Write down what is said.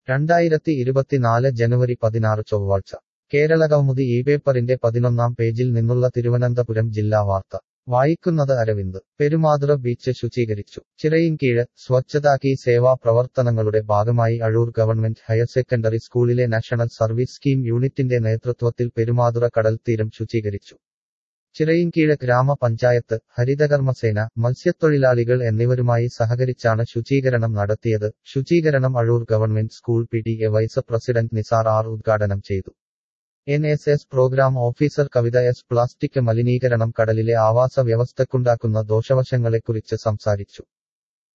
രണ്ടായിരത്തി ഇരുപത്തിനാല് ജനുവരി പതിനാറ് ചൊവ്വാഴ്ച കേരള കൗമുദി ഈ പേപ്പറിന്റെ പതിനൊന്നാം പേജിൽ നിന്നുള്ള തിരുവനന്തപുരം ജില്ലാ വാർത്ത വായിക്കുന്നത് അരവിന്ദ് പെരുമാതുറ ബീച്ച് ശുചീകരിച്ചു ചിറയിൻകീഴ് സ്വച്ഛതാ കി സേവാ പ്രവർത്തനങ്ങളുടെ ഭാഗമായി അഴൂർ ഗവൺമെന്റ് ഹയർ സെക്കൻഡറി സ്കൂളിലെ നാഷണൽ സർവീസ് സ്കീം യൂണിറ്റിന്റെ നേതൃത്വത്തിൽ പെരുമാതുറ കടൽത്തീരം ശുചീകരിച്ചു ചിറയിൻകീഴ് ഗ്രാമപഞ്ചായത്ത് ഹരിതകർമ്മസേന മത്സ്യത്തൊഴിലാളികൾ എന്നിവരുമായി സഹകരിച്ചാണ് ശുചീകരണം നടത്തിയത് ശുചീകരണം Azhoor government school P T A vice president Nisar R ഉദ്ഘാടനം ചെയ്തു N S S programme officer Kavitha S plastic മലിനീകരണം കടലിലെ ആവാസ വ്യവസ്ഥക്കുണ്ടാക്കുന്ന ദോഷവശങ്ങളെക്കുറിച്ച് സംസാരിച്ചു